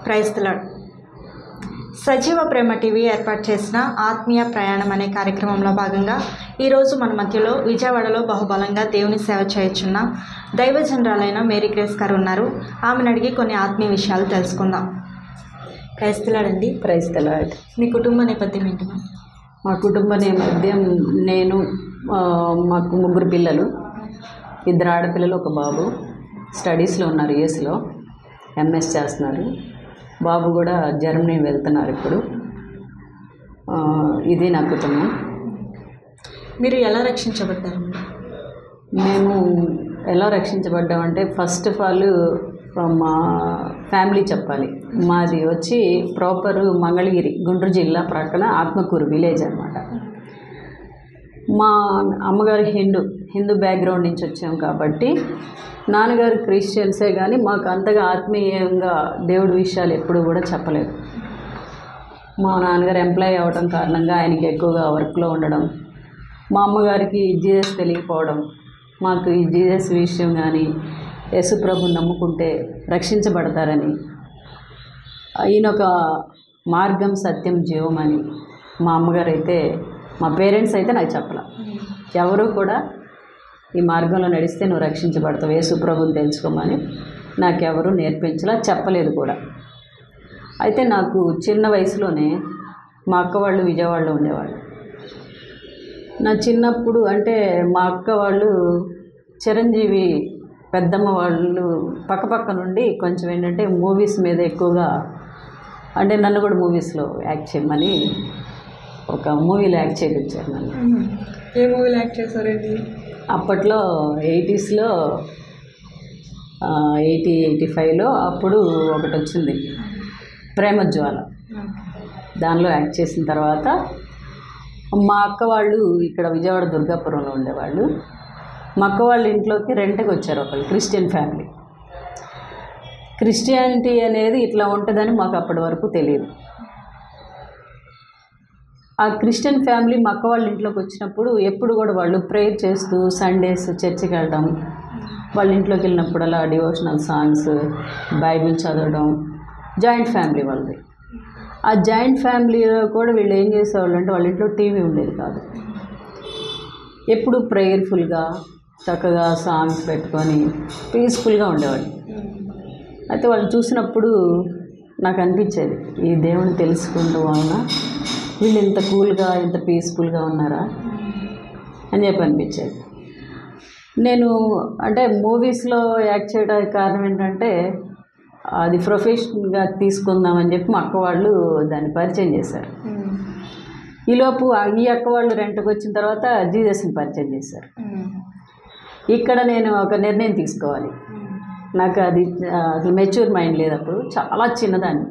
క్రైస్తలాడ్ సజీవ ప్రేమ టీవీ ఏర్పాటు చేసిన ఆత్మీయ ప్రయాణం అనే కార్యక్రమంలో భాగంగా ఈరోజు మన మధ్యలో విజయవాడలో బహుబలంగా దేవుని సేవ చేయుచున్న దైవజనరాలైన మేరీ గ్రేస్ గారు ఉన్నారు ఆమెను అడిగి కొన్ని ఆత్మీయ విషయాలు తెలుసుకుందాం క్రైస్తలాడండి క్రైస్తలాడ్ మీ కుటుంబ నేపథ్యం ఏంటి మ్యామ్? మా కుటుంబ నేపథ్యం నేను ఆ, మాకు ముగ్గురు పిల్లలు ఇద్దరు ఆడపిల్లలు ఒక బాబు స్టడీస్లో ఉన్నారు యుఎస్లో ఎంఎస్ చేస్తున్నారు బాబు కూడా జర్మనీ వెళ్తున్నారు ఇప్పుడు ఆ, ఇది నా కుటుంబం మీరు ఎలా రక్షించబడ్డారు మేము ఎలా రక్షించబడ్డామంటే ఫస్ట్ ఆఫ్ ఆల్ మా ఫ్యామిలీ చెప్పాలి మాది వచ్చి ప్రాపర్ మంగళగిరి గుంటూరు జిల్లా ప్రక్కన ఆత్మకూరు విలేజ్ అనమాట మా అమ్మగారు హిందూ హిందూ బ్యాక్గ్రౌండ్ నుంచి వచ్చాం కాబట్టి నాన్నగారు క్రిస్టియన్సే కానీ మాకు అంతగా ఆత్మీయంగా దేవుడి విషయాలు ఎప్పుడు కూడా చెప్పలేదు మా నాన్నగారు ఎంప్లాయ్ అవ్వడం కారణంగా ఆయనకి ఎక్కువగా వర్క్లో ఉండడం మా అమ్మగారికి జీసస్ తెలియకపోవడం మాకు ఈ జీసస్ విషయం కానీ యేసుప్రభు నమ్ముకుంటే రక్షించబడతారని ఈయన ఒక మార్గం సత్యం జీవం అని మా అమ్మగారు అయితే మా పేరెంట్స్ అయితే నాకు చెప్పలే ఎవరు కూడా ఈ మార్గంలో నడిస్తే నువ్వు రక్షించబడతావు యేసుప్రభుని తెలుసుకోమని నాకెవరు నేర్పించలా చెప్పలేదు కూడా అయితే నాకు చిన్న వయసులోనే మా అక్క వాళ్ళు విజయవాడలో ఉండేవాళ్ళు నా చిన్నప్పుడు అంటే మా అక్క వాళ్ళు చిరంజీవి పెద్దమ్మ వాళ్ళు పక్కపక్క నుండి కొంచెం ఏంటంటే మూవీస్ మీద ఎక్కువగా అంటే నన్ను కూడా మూవీస్లో యాక్ట్ చేయమని ఒక మూవీలో యాక్ట్ చేయించారు నన్ను ఏ మూవీలో యాక్ట్ చేశారండి అప్పట్లో ఎయిటీస్లో ఎయిటీ ఎయిటీ ఫైవ్లో అప్పుడు ఒకటి వచ్చింది ప్రేమజ్వాల దానిలో యాక్ట్ చేసిన తర్వాత మా అక్క వాళ్ళు ఇక్కడ విజయవాడ దుర్గాపురంలో ఉండేవాళ్ళు మా అక్క వాళ్ళ ఇంట్లోకి రెంట్కి వచ్చారు ఒకళ్ళు క్రిస్టియన్ ఫ్యామిలీ క్రిస్టియానిటీ అనేది ఇట్లా ఉంటుందని మాకు అప్పటి వరకు తెలియదు ఆ క్రిస్టియన్ ఫ్యామిలీ మా అక్క వాళ్ళ ఇంట్లోకి వచ్చినప్పుడు ఎప్పుడు కూడా వాళ్ళు ప్రేయర్ చేస్తూ సండేస్ చర్చికి వెళ్ళడం వాళ్ళ ఇంట్లోకి వెళ్ళినప్పుడల్లా డివోషనల్ సాంగ్స్ బైబిల్ చదవడం జాయింట్ ఫ్యామిలీ వాళ్ళది ఆ జాయింట్ ఫ్యామిలీలో కూడా వీళ్ళు ఏం చేసేవాళ్ళు అంటే వాళ్ళ ఇంట్లో టీవీ ఉండేది కాదు ఎప్పుడు ప్రేయర్ఫుల్గా చక్కగా సాంగ్స్ పెట్టుకొని పీస్ఫుల్గా ఉండేవాళ్ళు అయితే వాళ్ళు చూసినప్పుడు నాకు అనిపించేది ఈ దేవుని తెలుసుకుంటూ వలన వీళ్ళు ఇంత కూల్గా ఇంత పీస్ఫుల్గా ఉన్నారా అని చెప్పి అనిపించేది నేను అంటే మూవీస్లో యాక్ట్ చేయడానికి కారణం ఏంటంటే అది ప్రొఫెషన్గా తీసుకుందామని చెప్పి మా అక్క వాళ్ళు దాన్ని పరిచయం చేశారు ఈలోపు ఆ- ఈ అక్క వాళ్ళు రెంట్కి వచ్చిన తర్వాత జీజస్ని పరిచయం చేశారు ఇక్కడ నేను ఒక నిర్ణయం తీసుకోవాలి నాకు అది ఆ, అసలు మెచ్యూర్ మైండ్ లేదు అప్పుడు చాలా చిన్నదాన్ని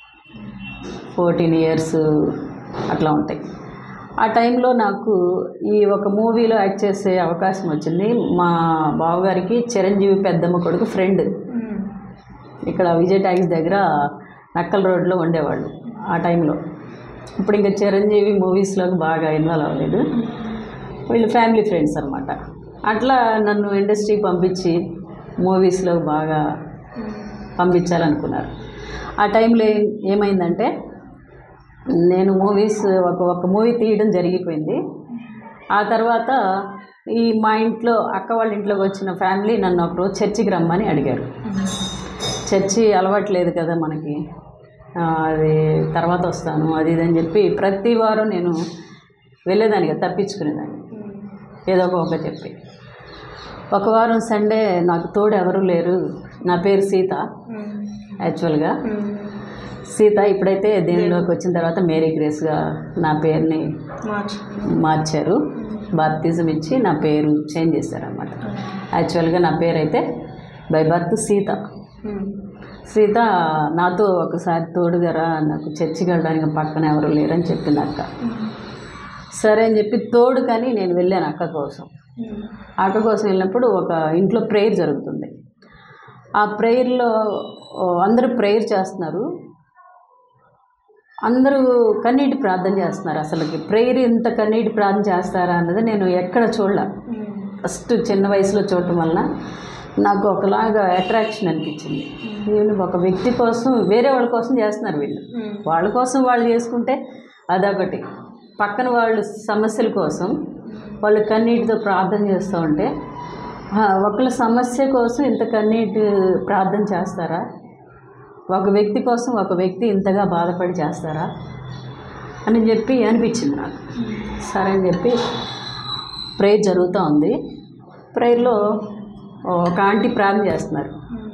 ఫోర్టీన్ ఇయర్స్ అట్లా ఉంటాయి ఆ టైంలో నాకు ఈ ఒక మూవీలో యాక్ట్ చేసే అవకాశం వచ్చింది మా బావగారికి చిరంజీవి పెద్దమ్మ కొడుకు ఫ్రెండ్ ఇక్కడ విజయ్ ట్యాక్స్ దగ్గర నక్కల్ రోడ్లో ఉండేవాళ్ళు ఆ టైంలో ఇప్పుడు ఇంకా చిరంజీవి మూవీస్లోకి బాగా ఇన్వాల్వ్ అవ్వలేదు వీళ్ళు ఫ్యామిలీ ఫ్రెండ్స్ అనమాట అట్లా నన్ను ఇండస్ట్రీకి పంపించి మూవీస్లో బాగా పంపించాలనుకున్నారు ఆ టైంలో ఏం ఏమైందంటే నేను మూవీస్ ఒక ఒక మూవీ తీయడం జరిగిపోయింది ఆ తర్వాత ఈ మా ఇంట్లో అక్క వాళ్ళ ఇంట్లోకి వచ్చిన ఫ్యామిలీ నన్ను ఒకరోజు చర్చికి రమ్మని అడిగారు చర్చి అలవాట్లేదు కదా మనకి ఆ, అది తర్వాత వస్తాను అది ఇది అని చెప్పి ప్రతి వారం నేను వెళ్ళేదాన్ని కదా తప్పించుకునేదాన్ని ఏదో ఒక ఒక చెప్పి ఒక వారం సండే నాకు తోడు ఎవరు లేరు నా పేరు సీత యాక్చువల్గా సీత ఇప్పుడైతే దేవునిలోకి వచ్చిన తర్వాత మేరీ గ్రేస్గా నా పేరుని మార్చ్ మార్చారు బాప్తిజం ఇచ్చి నా పేరు చేంజ్ చేశారనమాట యాక్చువల్గా నా పేరు అయితే బై బర్త్ సీత సీత నాతో ఒకసారి తోడుగారా నాకు చర్చికి వెళ్ళడానికి పక్కన ఎవరు లేరని చెప్పింది అక్క సరే అని చెప్పి తోడు కానీ నేను వెళ్ళాను అక్క కోసం అక్క కోసం వెళ్ళినప్పుడు ఒక ఇంట్లో ప్రేయర్ జరుగుతుంది ఆ ప్రేయర్లో అందరూ ప్రేయర్ చేస్తున్నారు అందరూ కన్నీటి ప్రార్థన చేస్తున్నారు అసలుకి ప్రేయర్ ఇంత కన్నీటి ప్రార్థన చేస్తారా అన్నది నేను ఎక్కడ చూడలే ఫస్ట్ చిన్న వయసులో చూడటం వలన నాకు ఒకలాగా అట్రాక్షన్ అనిపించింది వీళ్ళు ఒక వ్యక్తి కోసం వేరే వాళ్ళ కోసం చేస్తున్నారు వీళ్ళు వాళ్ళ కోసం వాళ్ళు చేసుకుంటే అదొకటి పక్కన వాళ్ళు సమస్యల కోసం వాళ్ళు కన్నీటితో ప్రార్థన చేస్తూ ఉంటే "ఆ, ఒకళ్ళ సమస్య కోసం ఇంత కన్నీటి ప్రార్థన చేస్తారా ఒక వ్యక్తి కోసం ఒక వ్యక్తి ఇంతగా బాధపడి చేస్తారా అని చెప్పి అనిపించింది నాకు సరే అని చెప్పి ప్రేయర్ జరుగుతూ ఉంది ప్రేయర్లో ఒక ఆంటీ ప్రార్థన చేస్తున్నారు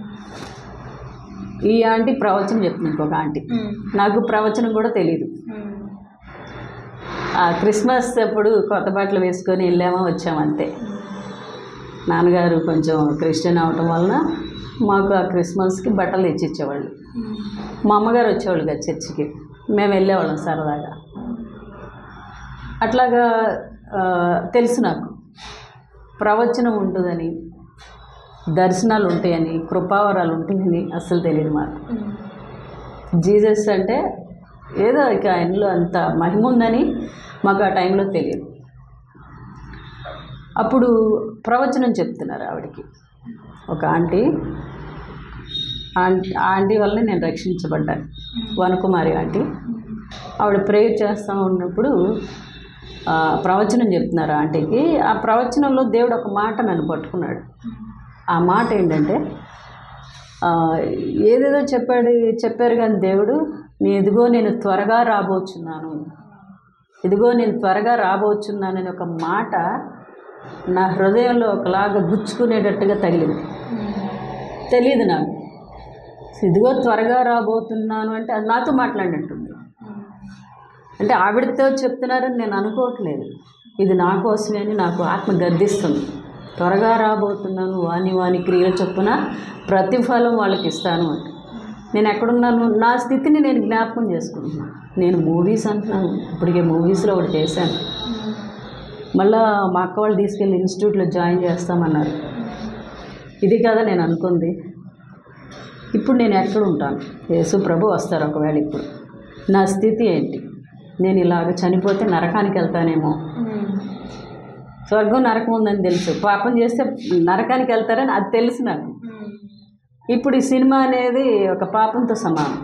ఈ ఆంటీ ప్రవచనం చెప్తుంది ఇంకొక ఆంటీ నాకు ప్రవచనం కూడా తెలియదు ఆ క్రిస్మస్ అప్పుడు కొత్త బట్టలు వేసుకొని వెళ్ళామా వచ్చాము అంతే నాన్నగారు కొంచెం క్రిస్టియన్ అవటం వలన మాకు ఆ క్రిస్మస్కి బట్టలు తెచ్చిచ్చేవాళ్ళు మా అమ్మగారు వచ్చేవాళ్ళు కదా చర్చికి మేము వెళ్ళేవాళ్ళం సరదాగా అట్లాగా ఆ, తెలుసు నాకు ప్రవచనం ఉంటుందని దర్శనాలు ఉంటాయని కృపావరాలు ఉంటాయని అస్సలు తెలియదు మాకు జీసస్ అంటే ఏదో ఇక ఆయనలో అంత మహిమ ఉందని మాకు ఆ టైంలో తెలియదు అప్పుడు ప్రవచనం చెప్తున్నారు ఆవిడకి ఒక ఆంటీ ఆంటీ ఆంటీ వల్ల నేను రక్షించబడ్డాను వనకుమారి ఆంటీ ఆవిడ ప్రేయర్ చేస్తూ ఉన్నప్పుడు ఆ, ప్రవచనం చెప్తున్నారు ఆంటీకి ఆ ప్రవచనంలో దేవుడు ఒక మాట నన్ను పట్టుకున్నాడు ఆ మాట ఏంటంటే ఆ, ఏదేదో చెప్పాడు చెప్పారు కానీ దేవుడు నీ ఇదిగో నేను త్వరగా రాబోచున్నాను ఇదిగో నేను త్వరగా రాబోచున్నానని ఒక మాట నా హృదయంలో ఒకలాగా గుచ్చుకునేటట్టుగా తగిలింది తెలియదు నాకు ఇదిగో త్వరగా రాబోతున్నాను అంటే అది నాతో మాట్లాడినట్టుంది అంటే ఆవిడతో చెప్తున్నారని నేను అనుకోవట్లేదు ఇది నా కోసమే అని నాకు ఆత్మ గర్దిస్తుంది త్వరగా రాబోతున్నాను వాని వాని క్రియల చొప్పున ప్రతిఫలం వాళ్ళకి ఇస్తాను అంటే నేను ఎక్కడున్నాను నా స్థితిని నేను జ్ఞాపకం చేసుకుంటున్నాను నేను మూవీస్ అంటున్నాను ఇప్పటికే మూవీస్లో ఒకటి చేశాను మళ్ళా మా అక్క వాళ్ళు తీసుకెళ్ళి ఇన్స్టిట్యూట్లో జాయిన్ చేస్తామన్నారు ఇది కదా నేను అనుకుంది ఇప్పుడు నేను ఎక్కడ ఉంటాను యేసు ప్రభు వస్తారు ఒకవేళ ఇప్పుడు నా స్థితి ఏంటి నేను ఇలాగ చనిపోతే నరకానికి వెళ్తానేమో స్వర్గం నరకం ఉందని తెలుసు పాపం చేస్తే నరకానికి వెళ్తారని అది తెలుసు నాకు ఇప్పుడు ఈ సినిమా అనేది ఒక పాపంతో సమానం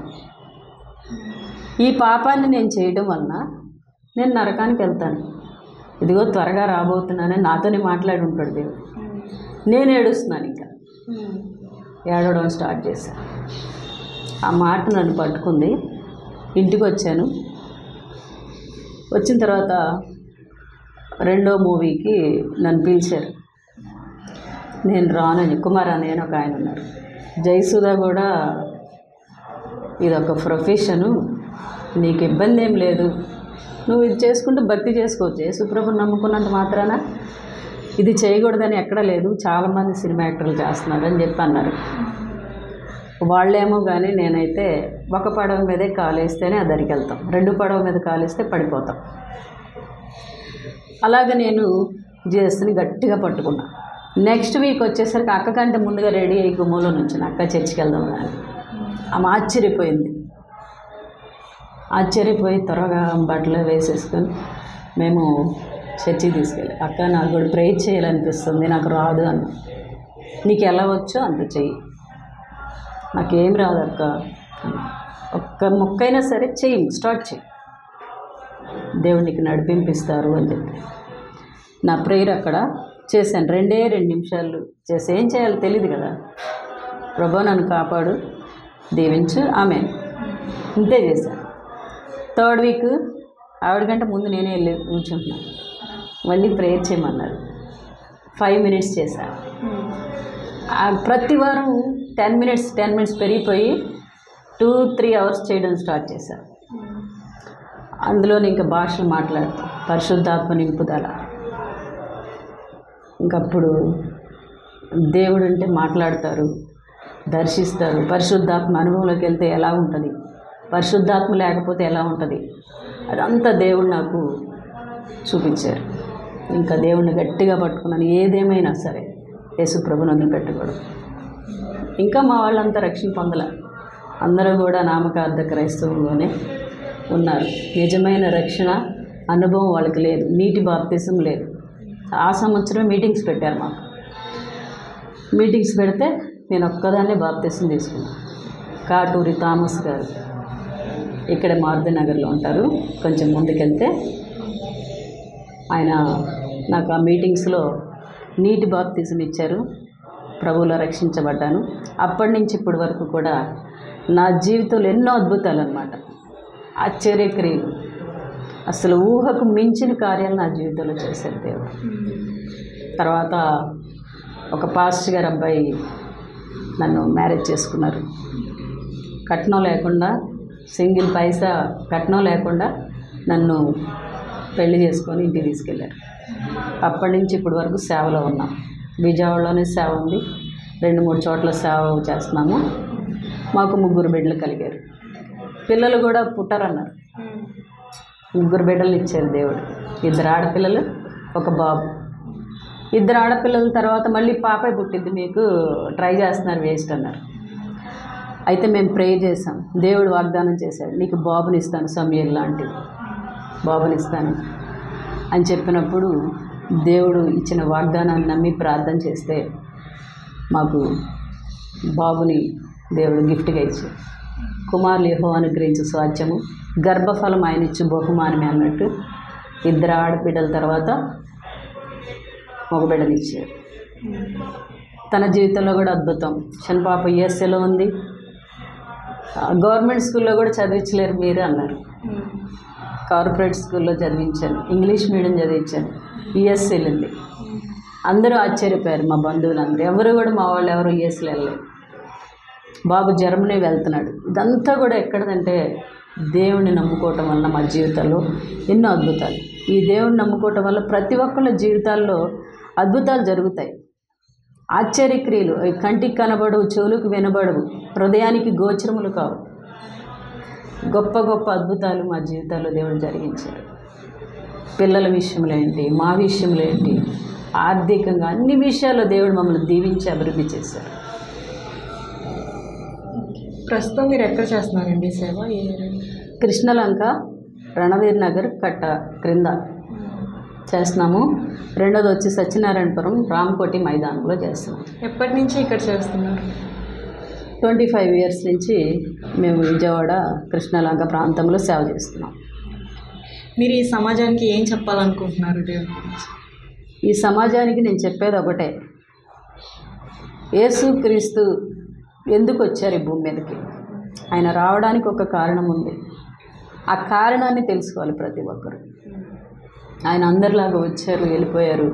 ఈ పాపాన్ని నేను చేయడం వలన నేను నరకానికి వెళ్తాను ఇదిగో త్వరగా రాబోతున్నానని నాతోనే మాట్లాడి ఉంటాడు దేవుడు నేను ఏడుస్తున్నాను ఇంకా ఏడవడం స్టార్ట్ చేశాను ఆ మాట నన్ను పట్టుకుంది ఇంటికి వచ్చాను వచ్చిన తర్వాత రెండో మూవీకి నన్ను పిలిచారు నేను రానని కుమార్ అని అని ఒక ఆయన ఉన్నారు జయసుధ కూడా ఇది ఒక ప్రొఫెషను నీకు ఇబ్బంది ఏం లేదు నువ్వు ఇది చేసుకుంటూ భక్తి చేసుకోవచ్చు యేసుప్రభుని నమ్ముకున్నంత మాత్రాన ఇది చేయకూడదని ఎక్కడ లేదు చాలామంది సినిమా యాక్టర్లు చేస్తున్నారు అని చెప్పి అన్నారు వాళ్ళేమో కానీ నేనైతే ఒక పడవ మీదే కాలేస్తేనే ఆ దరికి వెళ్తాం రెండు పడవ మీద కాలేస్తే పడిపోతాం అలాగ నేను జీఎస్ని గట్టిగా పట్టుకున్నా నెక్స్ట్ వీక్ వచ్చేసరికి అక్క కంటే ముందుగా రెడీ అయ్యి గుమ్మలో నుంచి అక్క చర్చికి వెళ్దాం అని ఆమె ఆశ్చర్యపోయింది ఆశ్చర్యపోయి త్వరగా బట్టలు వేసేసుకొని మేము చర్చికి తీసుకెళ్ళి అక్క నాకు కూడా ప్రేయర్ చేయాలనిపిస్తుంది నాకు రాదు అని నీకు ఎలా వచ్చో అంత చెయ్యి నాకేం రాదు అక్క ఒక్క మొక్కైనా సరే చెయ్యి స్టార్ట్ చెయ్యి దేవుడు నీకు నడిపింపిస్తారు అని చెప్పి నా ప్రేయర్ అక్కడ చేశాను రెండే రెండు నిమిషాలు చేసి ఏం చేయాలో తెలియదు కదా ప్రభా నన్ను కాపాడు దీవించు ఆమె ఇంతే చేశాను థర్డ్ వీక్ ఆవిడ కంటే ముందు నేనే వెళ్ళి కూర్చుంటున్నాను మళ్ళీ ప్రేయర్ చేయమన్నారు ఫైవ్ మినిట్స్ చేశాను ఆ ప్రతి వారం టెన్ మినిట్స్ టెన్ మినిట్స్ పెరిగిపోయి టూ త్రీ అవర్స్ చేయడం స్టార్ట్ చేశాను అందులోనే ఇంకా భాషలు మాట్లాడతాం పరిశుద్ధాత్మ నింపుదల ఇంకప్పుడు దేవుడు అంటే మాట్లాడతారు దర్శిస్తారు పరిశుద్ధాత్మ అనుభవంలోకి వెళ్తే ఎలా ఉంటుంది పరిశుద్ధాత్మ లేకపోతే ఎలా ఉంటుంది అదంతా దేవుడు నాకు చూపించారు ఇంకా దేవుడిని గట్టిగా పట్టుకున్నాను ఏదేమైనా సరే యేసు ప్రభుని వదిలిపెట్టకూడదు ఇంకా మా వాళ్ళంతా రక్షణ పొందల అందరూ కూడా నామకార్థ క్రైస్తవులోనే ఉన్నారు నిజమైన రక్షణ అనుభవం వాళ్ళకి లేదు నీటి బాప్తిసం లేదు ఆ సంవత్సరం మీటింగ్స్ పెట్టారు మాకు మీటింగ్స్ పెడితే నేను ఒక్కదాన్నే బాప్తీసం తీసుకున్నాను కాటూరి థామస్ గారు ఇక్కడ మారుతి నగర్లో ఉంటారు కొంచెం ముందుకెళ్తే ఆయన నాకు ఆ మీటింగ్స్లో నీటి బాప్తిజం ఇచ్చారు ప్రభువులో రక్షించబడ్డాను అప్పటి నుంచి ఇప్పటి వరకు కూడా నా జీవితంలో ఎన్నో అద్భుతాలు అనమాట ఆశ్చర్యక్రియలు అసలు ఊహకు మించిన కార్యాలు నా జీవితంలో చేశారు దేవుడు తర్వాత ఒక పాస్టర్ గారు అబ్బాయి నన్ను మ్యారేజ్ చేసుకున్నారు కట్నం లేకుండా సింగిల్ పైసా కట్నం లేకుండా నన్ను పెళ్లి చేసుకొని ఇంటికి తీసుకెళ్ళారు అప్పటి నుంచి ఇప్పటి వరకు సేవలో ఉన్నాం విజయవాడలోనే సేవ ఉంది రెండు మూడు చోట్ల సేవ చేస్తున్నాము మాకు ముగ్గురు బిడ్డలు కలిగారు పిల్లలు కూడా పుట్టారన్నారు ముగ్గురు బిడ్డలు ఇచ్చారు దేవుడు ఇద్దరు ఆడపిల్లలు ఒక బాబు ఇద్దరు ఆడపిల్లల తర్వాత మళ్ళీ పాపే పుట్టింది మీకు ట్రై చేస్తున్నారు వేస్ట్ అన్నారు అయితే మేము ప్రే చేసాం దేవుడు వాగ్దానం చేశాడు నీకు బాబుని ఇస్తాను సమయం లాంటివి బాబుని ఇస్తాను అని చెప్పినప్పుడు దేవుడు ఇచ్చిన వాగ్దానాన్ని నమ్మి ప్రార్థన చేస్తే మాకు బాబుని దేవుడు గిఫ్ట్గా ఇచ్చాడు కుమారులు యహో అనుగ్రహించు స్వాధ్యము గర్భఫలం ఆయన ఇచ్చు బహుమానమే అన్నట్టు ఇద్దరు ఆడబిడ్డల తర్వాత ఒక బిడ్డనిచ్చాడు తన జీవితంలో కూడా అద్భుతం చిన్న పాప యుఎస్ఏలో ఉంది ఆ, గవర్నమెంట్ స్కూల్లో కూడా చదివించలేరు మీరు అన్నారు కార్పొరేట్ స్కూల్లో చదివించాను ఇంగ్లీష్ మీడియం చదివించాను యుఎస్ వెళ్ళింది అందరూ ఆశ్చర్యపోయారు మా బంధువులందరూ ఎవరు కూడా మా వాళ్ళు ఎవరు యుఎస్లో వెళ్ళలేదు బాబు జర్మనీ వెళ్తున్నాడు ఇదంతా కూడా ఎక్కడదంటే దేవుణ్ణి నమ్ముకోవటం వల్ల మా జీవితాల్లో ఎన్నో అద్భుతాలు ఈ దేవుణ్ణి నమ్ముకోవటం వల్ల ప్రతి ఒక్కళ్ళ జీవితాల్లో అద్భుతాలు జరుగుతాయి ఆశ్చర్యక్రియలు అవి కంటికి కనబడవు చెవులకు వినబడవు హృదయానికి గోచరములు కావు గొప్ప గొప్ప అద్భుతాలు మా జీవితాల్లో దేవుడు జరిగించారు పిల్లల విషయంలో ఏంటి మా విషయంలో ఏంటి ఆర్థికంగా అన్ని విషయాల్లో దేవుడు మమ్మల్ని దీవించి అభివృద్ధి చేశారు ప్రస్తుతం మీరు ఎక్కడ చేస్తున్నారండి సేవ ఏ ఏరియా? కృష్ణలంక రణవీర్ నగర్ కట్ట క్రింద చేస్తున్నాము రెండోది వచ్చి సత్యనారాయణపురం రామకోటి మైదానంలో చేస్తున్నాం ఎప్పటి నుంచి ఇక్కడ చేస్తున్నారు ట్వంటీ ఫైవ్ ఇయర్స్ నుంచి మేము విజయవాడ కృష్ణలంక ప్రాంతంలో సేవ చేస్తున్నాం మీరు ఈ సమాజానికి ఏం చెప్పాలనుకుంటున్నారు దేవుని గురించి ఈ సమాజానికి నేను చెప్పేది ఒకటే యేసు క్రీస్తు ఎందుకు వచ్చారు ఈ భూమి మీదకి ఆయన రావడానికి ఒక కారణం ఉంది ఆ కారణాన్ని తెలుసుకోవాలి ప్రతి ఒక్కరు ఆయన అందరిలాగా వచ్చారు వెళ్ళిపోయారు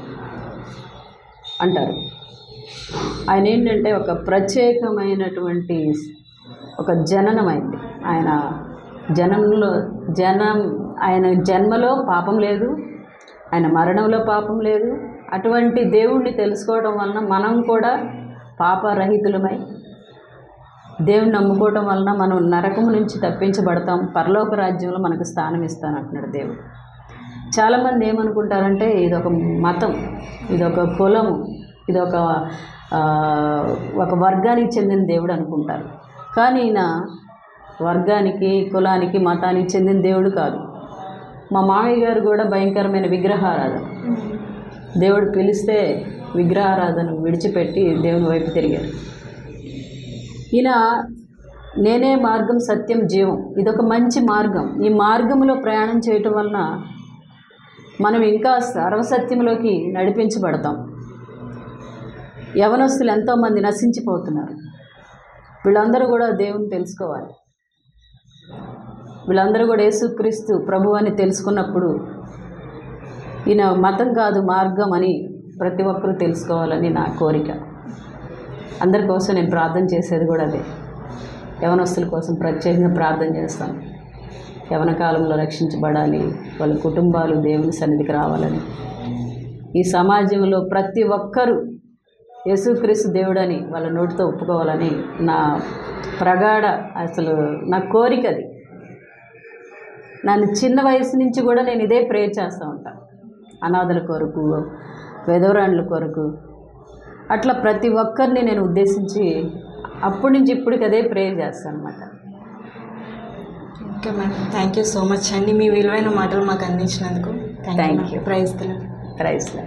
అంటారు ఆయన ఏంటంటే ఒక ప్రత్యేకమైనటువంటి ఒక జననమైంది ఆయన జనంలో జనం ఆయన జన్మలో పాపం లేదు ఆయన మరణంలో పాపం లేదు అటువంటి దేవుణ్ణి తెలుసుకోవడం వలన మనం కూడా పాపరహితులమై దేవుణ్ణి నమ్ముకోవడం వలన మనం నరకం నుంచి తప్పించబడతాం పరలోక రాజ్యంలో మనకు స్థానం ఇస్తానంటున్నాడు దేవుడు చాలామంది ఏమనుకుంటారంటే ఇదొక మతం ఇదొక కులము ఇదొక ఆ, ఒక వర్గానికి చెందిన దేవుడు అనుకుంటారు కానీ ఈయన వర్గానికి కులానికి మతానికి చెందిన దేవుడు కాదు మా మామయ్య గారు కూడా భయంకరమైన విగ్రహారాధన దేవుడు పిలిస్తే విగ్రహారాధన విడిచిపెట్టి దేవుని వైపు తిరిగారు ఈయన నేనే మార్గం సత్యం జీవం ఇదొక మంచి మార్గం ఈ మార్గంలో ప్రయాణం చేయటం వలన మనం ఇంకా సర్వసత్యంలోకి నడిపించబడతాం యవనస్తులు ఎంతోమంది నశించిపోతున్నారు వీళ్ళందరూ కూడా దేవుని తెలుసుకోవాలి వీళ్ళందరూ కూడా యేసుక్రీస్తు ప్రభు అని తెలుసుకున్నప్పుడు ఈయన మతం కాదు మార్గం అని ప్రతి ఒక్కరూ తెలుసుకోవాలని నా కోరిక అందరి కోసం నేను ప్రార్థన చేసేది కూడా అదే యవనస్తుల కోసం ప్రత్యేకంగా ప్రార్థన చేస్తాను యవన కాలంలో రక్షించబడాలి వాళ్ళ కుటుంబాలు దేవుని సన్నిధికి రావాలని ఈ సమాజంలో ప్రతి ఒక్కరూ యేసుక్రీస్తు దేవుడని వాళ్ళ నోటితో ఒప్పుకోవాలని నా ప్రగాఢ అసలు నా కోరిక అది నన్ను చిన్న వయసు నుంచి కూడా నేను ఇదే ప్రేయర్ చేస్తూ ఉంటాను అనాథల కొరకు వెధవరాండ్ల కొరకు అట్లా ప్రతి ఒక్కరిని నేను ఉద్దేశించి అప్పటి నుంచి ఇప్పటికి అదే ప్రేయర్ చేస్తాను అనమాట okay madam thank you so much అండి మీ విలువైన మాటలు మాకు అందించినందుకు Thank you. ప్రైజ్ ప్రైస్లో